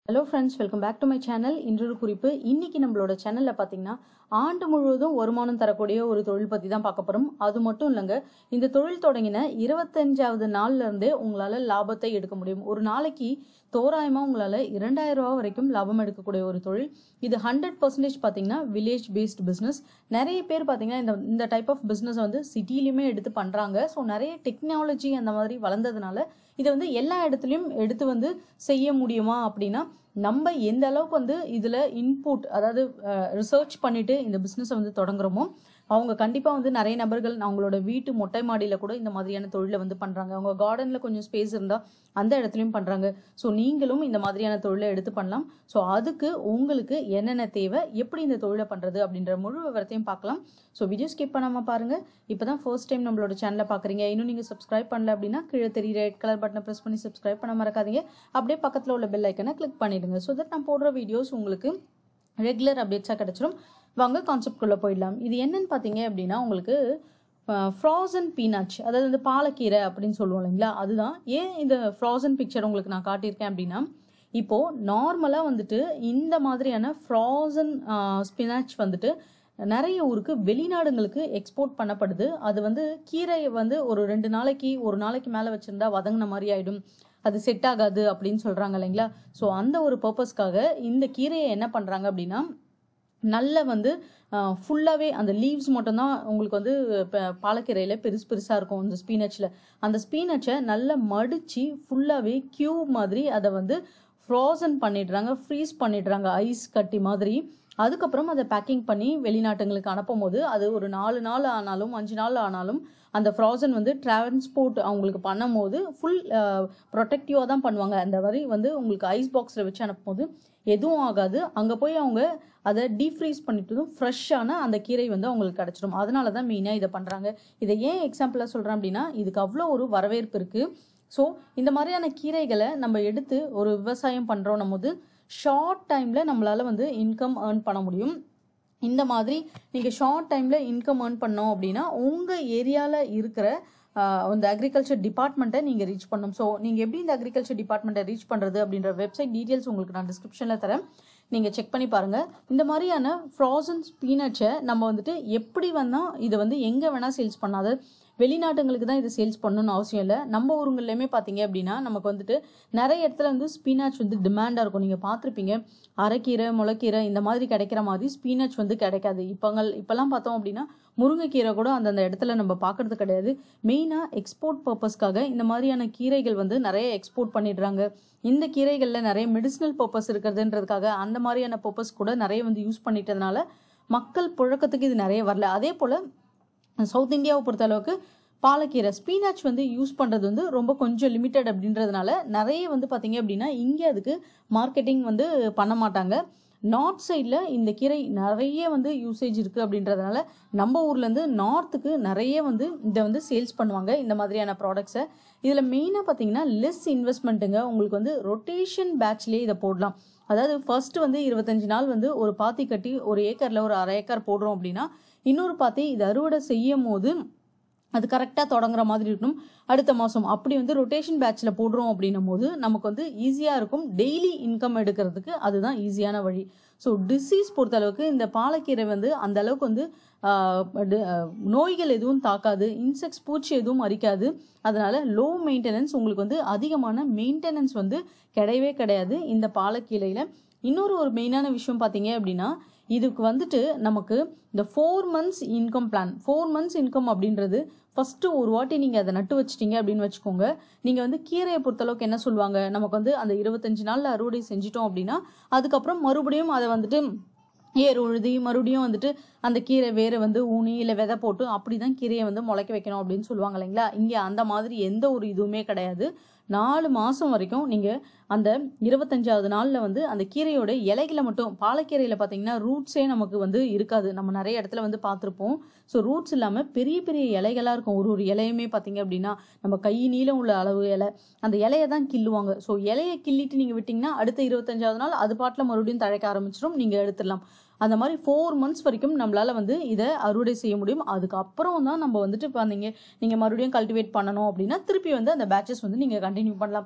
hello friends welcome back to my channel இன்றொரு குறிப்பு இன்னைக்கு நம்மளோட சேனலில் பார்த்தீங்கன்னா ஆண்டு முழுவதும் வருமானம் தரக்கூடிய ஒரு தொழில் பற்றி தான் பார்க்க போகிறோம் அது மட்டும் இல்லைங்க இந்த தொழில் தொடங்கின இருபத்தஞ்சாவது நாள்ல இருந்தே உங்களால் லாபத்தை எடுக்க முடியும் ஒரு நாளைக்கு தோராயமாக உங்களால் இரண்டாயிரம் ரூபா வரைக்கும் லாபம் எடுக்கக்கூடிய ஒரு தொழில் இது ஹண்ட்ரட் பர்சன்டேஜ் பார்த்தீங்கன்னா வில்லேஜ் பேஸ்ட் பிஸ்னஸ் நிறைய பேர் பார்த்தீங்கன்னா இந்த இந்த டைப் ஆஃப் பிஸ்னஸ் வந்து சிட்டிலையுமே எடுத்து பண்ணுறாங்க ஸோ நிறைய டெக்னாலஜி அந்த மாதிரி வளர்ந்ததுனால இதை வந்து எல்லா இடத்துலையும் எடுத்து வந்து செய்ய முடியுமா அப்படின்னா நம்ம எந்த அளவுக்கு வந்து இதில் இன்புட் அதாவது ரிசர்ச் பண்ணிட்டு இந்த பிஸ்னஸை வந்து தொடங்குறோமோ அவங்க கண்டிப்பாக வந்து நிறைய நபர்கள் அவங்களோட வீட்டு மொட்டை மாடியில் கூட இந்த மாதிரியான தொழிலை வந்து பண்ணுறாங்க அவங்க கார்டனில் கொஞ்சம் ஸ்பேஸ் இருந்தால் அந்த இடத்துலையும் பண்ணுறாங்க ஸோ நீங்களும் இந்த மாதிரியான தொழிலை எடுத்து பண்ணலாம் ஸோ அதுக்கு உங்களுக்கு என்னென்ன தேவை எப்படி இந்த தொழிலை பண்ணுறது அப்படின்ற முழு விவரத்தையும் பார்க்கலாம் ஸோ வீடியோ ஸ்கிப் பண்ணாமல் பாருங்கள் இப்போ தான் ஃபர்ஸ்ட் டைம் நம்மளோட சேனலை பார்க்குறீங்க இன்னும் நீங்கள் சப்ஸ்கிரைப் பண்ணல அப்படின்னா கீழே தெரிய ரெட் கலர் பட்டனை ப்ரெஸ் பண்ணி சப்ஸ்கிரைப் பண்ண மறக்காதீங்க அப்படியே பக்கத்தில் உள்ள பெல் ஐக்கனை கிளிக் பண்ணிடுங்க ஸோ தட் நான் போடுற வீடியோஸ் உங்களுக்கு ரெகுலர் அப்டேட்ஸாக கிடச்சிரும் வாங்க கான்செப்ட்குள்ளே போயிடலாம் இது என்னன்னு பார்த்தீங்க அப்படின்னா உங்களுக்கு ஃப்ராசன் பீனாச் அதாவது இந்த பாலக்கீரை அப்படின்னு சொல்லுவோம் இல்லைங்களா அதுதான் ஏன் இந்த ஃப்ராசன் பிக்சர் உங்களுக்கு நான் காட்டியிருக்கேன் அப்படின்னா இப்போது நார்மலாக வந்துட்டு இந்த மாதிரியான ஃப்ராசன் ஸ்பினாச் வந்துட்டு நிறைய ஊருக்கு வெளிநாடுங்களுக்கு எக்ஸ்போர்ட் பண்ணப்படுது அது வந்து கீரை வந்து ஒரு ரெண்டு நாளைக்கு ஒரு நாளைக்கு மேலே வச்சுருந்தா வதங்கின மாதிரி ஆகிடும் அது செட் ஆகாது அப்படின்னு சொல்கிறாங்க இல்லைங்களா ஸோ அந்த ஒரு பர்பஸ்க்காக இந்த கீரையை என்ன பண்ணுறாங்க அப்படின்னா நல்ல வந்து ஃபுல்லாகவே அந்த லீவ்ஸ் மட்டும்தான் உங்களுக்கு வந்து இப்போ பாலக்கீரையில் பெருசு பெருசாக இருக்கும் இந்த ஸ்பீனச்சில் அந்த ஸ்பீனச்சை நல்லா மடித்து ஃபுல்லாகவே க்யூப் மாதிரி அதை வந்து ஃப்ரோசன் பண்ணிடுறாங்க ஃப்ரீஸ் பண்ணிடுறாங்க ஐஸ் கட்டி மாதிரி அதுக்கப்புறம் அதை பேக்கிங் பண்ணி வெளிநாட்டுங்களுக்கு அனுப்பும் போது அது ஒரு நாலு நாள் ஆனாலும் அஞ்சு நாள் ஆனாலும் அந்த ஃப்ராசன் வந்து டிரான்ஸ்போர்ட் அவங்களுக்கு பண்ணும் போது ஃபுல் ப்ரொடெக்டிவாக தான் பண்ணுவாங்க அந்த மாதிரி வந்து உங்களுக்கு ஐஸ் பாக்ஸில் வச்சு அனுப்பும் போது எதுவும் ஆகாது அங்கே போய் அவங்க அதை டீஃப்ரீஸ் பண்ணிட்டதும் ஃப்ரெஷ்ஷான அந்த கீரை வந்து அவங்களுக்கு கிடச்சிடும் அதனால தான் மெயினாக இதை பண்ணுறாங்க இதை ஏன் எக்ஸாம்பிளாக சொல்கிறேன் அப்படின்னா இதுக்கு அவ்வளோ ஒரு வரவேற்பு இருக்குது ஸோ இந்த மாதிரியான கீரைகளை நம்ம எடுத்து ஒரு விவசாயம் பண்ணுறோம் போது ஷார்ட் டைமில் நம்மளால் வந்து இன்கம் ஏர்ன் பண்ண முடியும் இந்த மாதிரி நீங்கள் ஷார்ட் டைமில் இன்கம் ஏர்ன் பண்ணோம் அப்படின்னா உங்கள் ஏரியாவில் இருக்கிற அந்த அக்ரிகல்ச்சர் டிபார்ட்மெண்ட்டை நீங்கள் ரீச் பண்ணணும் ஸோ நீங்கள் எப்படி இந்த அக்ரிகல்ச்சர் டிபார்ட்மெண்ட்டை ரீச் பண்ணுறது அப்படின்ற வெப்சைட் டீட்டெயில்ஸ் உங்களுக்கு நான் டிஸ்கிரிப்ஷனில் தரேன் நீங்கள் செக் பண்ணி பாருங்கள் இந்த மாதிரியான ஃப்ராசன் ஸ்பீனட்ஸை நம்ம வந்துட்டு எப்படி வந்தால் இதை வந்து எங்கே வேணால் சேல்ஸ் பண்ணாது வெளிநாட்டுங்களுக்கு தான் இது சேல்ஸ் பண்ணணும்னு அவசியம் இல்லை நம்ம ஊருங்கள்லையுமே பார்த்தீங்க அப்படின்னா நமக்கு வந்துட்டு நிறைய இடத்துல வந்து ஸ்பீனாச் வந்து டிமாண்டாக இருக்கும் நீங்கள் பார்த்துருப்பீங்க அரைக்கீரை முளைக்கீரை இந்த மாதிரி கிடைக்கிற மாதிரி ஸ்பீனாச் வந்து கிடைக்காது இப்போங்கள் இப்போல்லாம் பார்த்தோம் அப்படின்னா முருங்கைக்கீரை கூட அந்தந்த இடத்துல நம்ம பார்க்கறது கிடையாது மெயினாக எக்ஸ்போர்ட் பர்பஸ்க்காக இந்த மாதிரியான கீரைகள் வந்து நிறைய எக்ஸ்போர்ட் பண்ணிடுறாங்க இந்த கீரைகளில் நிறைய மெடிசினல் பர்பஸ் இருக்கிறதுன்றதுக்காக அந்த மாதிரியான பர்பஸ் கூட நிறைய வந்து யூஸ் பண்ணிட்டதுனால மக்கள் புழக்கத்துக்கு இது நிறைய வரல அதே போல் சவுத் இந்தியாவை பொறுத்த அளவுக்கு பாலக்கீரை ஸ்பீனாச் வந்து யூஸ் பண்ணுறது வந்து ரொம்ப கொஞ்சம் லிமிட்டட் அப்படின்றதுனால நிறைய வந்து பார்த்தீங்க அப்படின்னா இங்கே அதுக்கு மார்க்கெட்டிங் வந்து பண்ண மாட்டாங்க நார்த் சைடில் இந்த கீரை நிறைய வந்து யூசேஜ் இருக்குது அப்படின்றதுனால நம்ம ஊர்லேருந்து நார்த்துக்கு நிறைய வந்து இதை வந்து சேல்ஸ் பண்ணுவாங்க இந்த மாதிரியான ப்ராடக்ட்ஸை இதில் மெயினாக பார்த்தீங்கன்னா லெஸ் இன்வெஸ்ட்மெண்ட்டுங்க உங்களுக்கு வந்து ரொட்டேஷன் பேட்ச்லேயே இதை போடலாம் அதாவது ஃபர்ஸ்ட் வந்து இருபத்தஞ்சு நாள் வந்து ஒரு பாத்தி கட்டி ஒரு ஏக்கரில் ஒரு அரை ஏக்கர் போடுறோம் அப்படின்னா இன்னொரு பாத்தி இது அறுவடை செய்யும் போது அது கரெக்டாக தொடங்குற மாதிரி இருக்கணும் அடுத்த மாதம் அப்படி வந்து ரொட்டேஷன் பேட்சில் போடுறோம் அப்படின்னும் போது நமக்கு வந்து ஈஸியாக இருக்கும் டெய்லி இன்கம் எடுக்கிறதுக்கு அதுதான் ஈஸியான வழி ஸோ டிசீஸ் பொறுத்தளவுக்கு இந்த பாலக்கீரை வந்து அந்த அளவுக்கு வந்து நோய்கள் எதுவும் தாக்காது இன்செக்ட்ஸ் பூச்சி எதுவும் அரிக்காது அதனால லோ மெயின்டெனன்ஸ் உங்களுக்கு வந்து அதிகமான மெயின்டெனன்ஸ் வந்து கிடையவே கிடையாது இந்த பாலக்கீரையில் இன்னொரு ஒரு மெயினான விஷயம் பார்த்தீங்க அப்படின்னா இதுக்கு வந்துட்டு நமக்கு இந்த four months income plan four months income அப்படின்றது ஃபஸ்ட்டு ஒரு வாட்டி நீங்கள் அதை நட்டு வச்சிட்டீங்க அப்படின்னு வச்சுக்கோங்க நீங்கள் வந்து கீரையை பொறுத்தளவுக்கு என்ன சொல்லுவாங்க நமக்கு வந்து அந்த இருபத்தஞ்சு நாளில் அறுவடை செஞ்சிட்டோம் அப்படின்னா அதுக்கப்புறம் மறுபடியும் அதை வந்துட்டு ஏர் உழுதி மறுபடியும் வந்துட்டு அந்த கீரை வேறு வந்து ஊனி இல்லை விதை போட்டு அப்படி தான் கீரையை வந்து முளைக்க வைக்கணும் அப்படின்னு சொல்லுவாங்க இல்லைங்களா இங்கே அந்த மாதிரி எந்த ஒரு இதுவுமே கிடையாது நாலு மாதம் வரைக்கும் நீங்கள் அந்த இருபத்தஞ்சாவது நாளில் வந்து அந்த கீரையோட இலைகளை மட்டும் பாலக்கீரையில் பார்த்தீங்கன்னா ரூட்ஸே நமக்கு வந்து இருக்காது நம்ம நிறைய இடத்துல வந்து பார்த்துருப்போம் ஸோ ரூட்ஸ் இல்லாமல் பெரிய பெரிய இலைகளாக இருக்கும் ஒரு ஒரு இலையுமே பார்த்தீங்க அப்படின்னா நம்ம கை நீளம் உள்ள அளவு இலை அந்த இலையை தான் கிள்ளுவாங்க ஸோ இலையை கிள்ளிட்டு நீங்கள் விட்டிங்கன்னா அடுத்த இருபத்தஞ்சாவது நாள் அது பாட்டில் மறுபடியும் தழைக்க ஆரம்பிச்சிடும் நீங்கள் எடுத்துடலாம் அந்த மாதிரி ஃபோர் மந்த்ஸ் வரைக்கும் நம்மளால் வந்து இதை அறுவடை செய்ய முடியும் அதுக்கப்புறம் தான் நம்ம வந்துட்டு பார்த்தீங்க நீங்கள் மறுபடியும் கல்டிவேட் பண்ணணும் அப்படின்னா திருப்பி வந்து அந்த பேட்சஸ் வந்து நீங்கள் கண்டினியூ பண்ணலாம்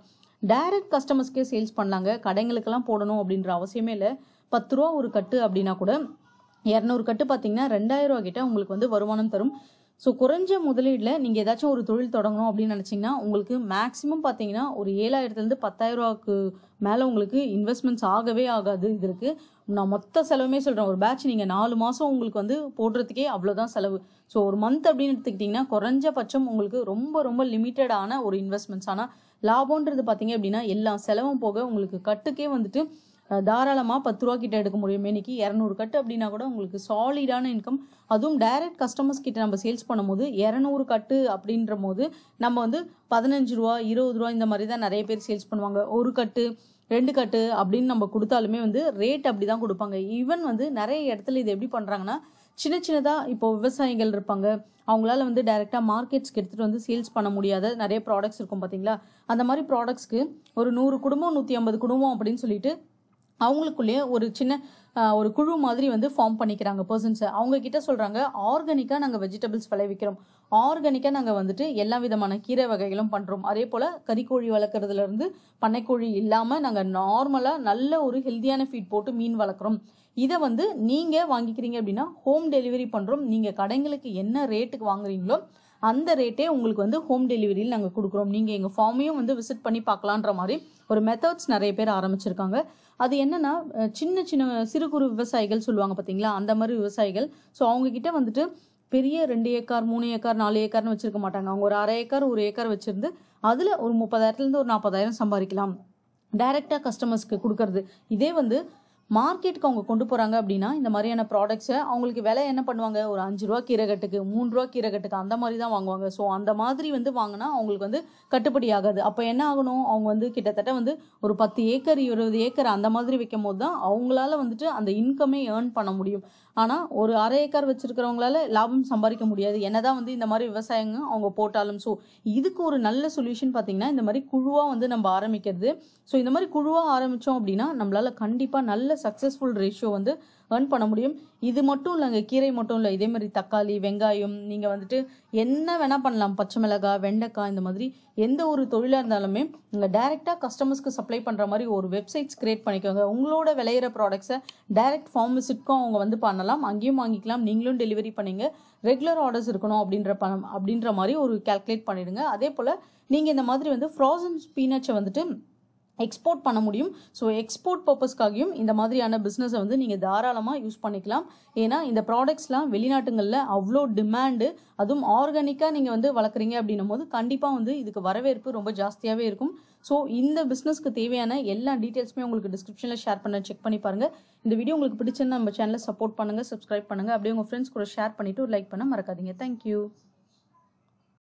டைரக்ட் கஸ்டமர்ஸ்க்கே சேல்ஸ் பண்ணலாங்க கடைங்களுக்கெல்லாம் போடணும் அப்படின்ற அவசியமே இல்லை பத்து ரூபா ஒரு கட்டு அப்படின்னா கூட இரநூறு கட்டு பார்த்தீங்கன்னா ரெண்டாயிரம் ரூபா கிட்ட உங்களுக்கு வந்து வருமானம் தரும் ஸோ குறைஞ்ச முதலீடில் நீங்கள் ஏதாச்சும் ஒரு தொழில் தொடங்கணும் அப்படின்னு நினச்சிங்கன்னா உங்களுக்கு மேக்ஸிமம் பார்த்தீங்கன்னா ஒரு ஏழாயிரத்துலேருந்து பத்தாயிரம் ரூபாய்க்கு மேலே உங்களுக்கு இன்வெஸ்ட்மெண்ட்ஸ் ஆகவே ஆகாது இதற்கு நான் மொத்த செலவுமே சொல்கிறேன் ஒரு பேட்ச் நீங்கள் நாலு மாதம் உங்களுக்கு வந்து போடுறதுக்கே அவ்வளோதான் செலவு ஸோ ஒரு மந்த் அப்படின்னு எடுத்துக்கிட்டிங்கன்னா குறைஞ்சபட்சம் உங்களுக்கு ரொம்ப ரொம்ப லிமிட்டடான ஒரு இன்வெஸ்ட்மெண்ட்ஸ் ஆனால் லாபம்ன்றது பார்த்தீங்க அப்படின்னா எல்லா செலவும் போக உங்களுக்கு கட்டுக்கே வந்துட்டு தாராளமாக பத்து ரூபா கிட்ட எடுக்க முடியும் இன்னைக்கு இரநூறு கட்டு அப்படின்னா கூட உங்களுக்கு சாலிடான இன்கம் அதுவும் டைரக்ட் கஸ்டமர்ஸ் கிட்ட நம்ம சேல்ஸ் பண்ணும்போது இரநூறு கட்டு அப்படின்ற போது நம்ம வந்து பதினஞ்சு ரூபா இருபது ரூபா இந்த மாதிரி தான் நிறைய பேர் சேல்ஸ் பண்ணுவாங்க ஒரு கட்டு ரெண்டு கட்டு அப்படின்னு நம்ம கொடுத்தாலுமே வந்து ரேட் அப்படி தான் கொடுப்பாங்க ஈவன் வந்து நிறைய இடத்துல இது எப்படி பண்ணுறாங்கன்னா சின்ன சின்னதாக இப்போ விவசாயிகள் இருப்பாங்க அவங்களால வந்து டைரெக்டாக மார்க்கெட்ஸ்க்கு எடுத்துகிட்டு வந்து சேல்ஸ் பண்ண முடியாத நிறைய ப்ராடக்ட்ஸ் இருக்கும் பார்த்தீங்களா அந்த மாதிரி ப்ராடக்ட்ஸ்க்கு ஒரு நூறு குடும்பம் நூற்றி ஐம்பது குடும்பம் அப்படின்னு சொல்லிட்டு அவங்களுக்குள்ளேயே ஒரு சின்ன ஒரு குழு மாதிரி வந்து ஃபார்ம் பண்ணிக்கிறாங்க பர்சன்ஸை அவங்க கிட்ட சொல்கிறாங்க ஆர்கானிக்காக நாங்கள் வெஜிடபிள்ஸ் விளைவிக்கிறோம் ஆர்கானிக்காக நாங்கள் வந்துட்டு எல்லா விதமான கீரை வகைகளும் பண்ணுறோம் அதே போல் கறிக்கோழி வளர்க்குறதுலேருந்து பண்ணைக்கோழி இல்லாமல் நாங்கள் நார்மலாக நல்ல ஒரு ஹெல்த்தியான ஃபீட் போட்டு மீன் வளர்க்குறோம் இதை வந்து நீங்கள் வாங்கிக்கிறீங்க அப்படின்னா ஹோம் டெலிவரி பண்ணுறோம் நீங்கள் கடைங்களுக்கு என்ன ரேட்டுக்கு வாங்குறீங்களோ அந்த ரேட்டே உங்களுக்கு வந்து ஹோம் டெலிவரியில் நாங்கள் கொடுக்குறோம் நீங்கள் எங்கள் ஃபார்மையும் வந்து விசிட் பண்ணி பார்க்கலான்ற மாதிரி ஒரு மெத்தட்ஸ் நிறைய பேர் ஆரம்பிச்சிருக்காங்க அது என்னன்னா சின்ன சின்ன சிறு குறு விவசாயிகள் சொல்லுவாங்க பார்த்தீங்களா அந்த மாதிரி விவசாயிகள் ஸோ அவங்க கிட்ட வந்துட்டு பெரிய ரெண்டு ஏக்கர் மூணு ஏக்கர் நாலு ஏக்கர்னு வச்சிருக்க மாட்டாங்க அவங்க ஒரு அரை ஏக்கர் ஒரு ஏக்கர் வச்சிருந்து அதில் ஒரு முப்பதாயிரத்துலேருந்து ஒரு நாற்பதாயிரம் சம்பாதிக்கலாம் டைரெக்டாக கஸ்டமர்ஸ்க்கு கொடுக்கறது இதே வந்து மார்க்கெட்டுக்கு அவங்க கொண்டு போகிறாங்க அப்படின்னா இந்த மாதிரியான ப்ராடக்ட்ஸை அவங்களுக்கு விலை என்ன பண்ணுவாங்க ஒரு அஞ்சு ரூபா கீரைகட்டுக்கு மூணு ரூபா கீரைகட்டுக்கு அந்த மாதிரி தான் வாங்குவாங்க ஸோ அந்த மாதிரி வந்து வாங்கினா அவங்களுக்கு வந்து கட்டுப்படி ஆகாது அப்போ என்ன ஆகணும் அவங்க வந்து கிட்டத்தட்ட வந்து ஒரு பத்து ஏக்கர் இருபது ஏக்கர் அந்த மாதிரி வைக்கும் போது தான் அவங்களால வந்துட்டு அந்த இன்கமே ஏர்ன் பண்ண முடியும் ஆனால் ஒரு அரை ஏக்கர் வச்சிருக்கிறவங்களால லாபம் சம்பாதிக்க முடியாது என்னதான் வந்து இந்த மாதிரி விவசாயங்க அவங்க போட்டாலும் ஸோ இதுக்கு ஒரு நல்ல சொல்யூஷன் பார்த்தீங்கன்னா இந்த மாதிரி குழுவாக வந்து நம்ம ஆரம்பிக்கிறது ஸோ இந்த மாதிரி குழுவாக ஆரம்பித்தோம் அப்படின்னா நம்மளால கண்டிப்பாக நல்ல சக்ஸஸ்ஃபுல் ரேஷியோ வந்து ஏர்ன் பண்ண முடியும் இது மட்டும் இல்லைங்க கீரை மட்டும் இல்லை இதே மாதிரி தக்காளி வெங்காயம் நீங்கள் வந்துட்டு என்ன வேணால் பண்ணலாம் பச்சை மிளகாய் வெண்டைக்காய் இந்த மாதிரி எந்த ஒரு தொழிலாக இருந்தாலுமே நீங்கள் டைரெக்டாக கஸ்டமர்ஸ்க்கு சப்ளை பண்ணுற மாதிரி ஒரு வெப்சைட்ஸ் கிரியேட் பண்ணிக்கோங்க உங்களோட விளையிற ப்ராடக்ட்ஸை டைரக்ட் ஃபார்ம் விசிட்க்கும் அவங்க வந்து பண்ணலாம் அங்கேயும் வாங்கிக்கலாம் நீங்களும் டெலிவரி பண்ணீங்க ரெகுலர் ஆர்டர்ஸ் இருக்கணும் அப்படின்ற பணம் அப்படின்ற மாதிரி ஒரு கேல்குலேட் பண்ணிடுங்க அதே போல் நீங்கள் இந்த மாதிரி வந்து ஃப்ரோசன் ஸ்பீனச்சை வந்துட்டு எக்ஸ்போர்ட் பண்ண முடியும் ஸோ எக்ஸ்போர்ட் பர்பஸ்க்காகியும் இந்த மாதிரியான பிஸ்னஸை வந்து நீங்கள் தாராளமாக யூஸ் பண்ணிக்கலாம் ஏன்னா இந்த ப்ராடக்ட்ஸ்லாம் வெளிநாட்டுங்களில் அவ்வளோ டிமாண்டு அதுவும் ஆர்கானிக்காக நீங்கள் வந்து வளர்க்குறீங்க அப்படின்னும் போது கண்டிப்பாக வந்து இதுக்கு வரவேற்பு ரொம்ப ஜாஸ்தியாகவே இருக்கும் ஸோ இந்த பிஸ்னஸ்க்கு தேவையான எல்லா டீட்டெயில்ஸுமே உங்களுக்கு டிஸ்கிரிப்ஷனில் ஷேர் பண்ண செக் பண்ணி பாருங்கள் இந்த வீடியோ உங்களுக்கு பிடிச்சிருந்தா நம்ம சேனலை சப்போர்ட் பண்ணுங்கள் சப்ஸ்கிரைப் பண்ணுங்கள் அப்படியே உங்கள் ஃப்ரெண்ட்ஸ் கூட ஷேர் பண்ணிவிட்டு ஒரு லைக் பண்ண மறக்காதீங்க தேங்க்யூ